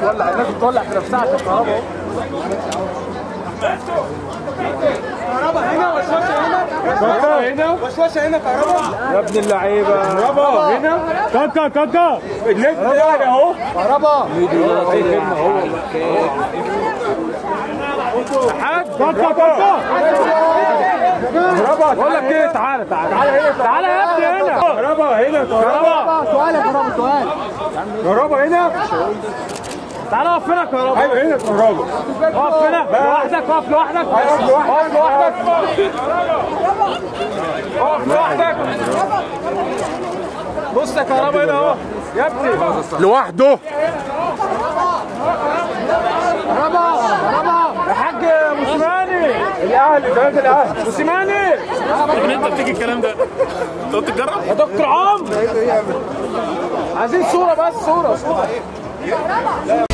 تولع الناس بتولع في نفسها عشان كهرباء كهرباء هنا وشوشه هنا كهرباء هنا وشوشه هنا كهرباء يا ابن اللعيبه كهرباء هنا كاكا كاكا النت يعني اهو كهرباء اي خدمه اهو حاج كاكا كاكا كهرباء بقول لك ايه تعالى تعالى تعالى هنا تعالى يا ابني هنا كهرباء هنا كهرباء سؤال يا كهرباء سؤال كهرباء هنا تعالى اقف هنا كهرباء ايوه هنا كهرباء اقف هنا لوحدك اقف لوحدك اقف لوحدك اقف لوحدك بص يا كهرباء هنا اهو يا ابني لوحده كهرباء كهرباء يا حاج موسيماني الاهلي قناه الاهلي موسيماني من انت بتيجي الكلام ده؟ انت بتجرب؟ يا دكتور عمرو عايزين صوره بس صوره صوره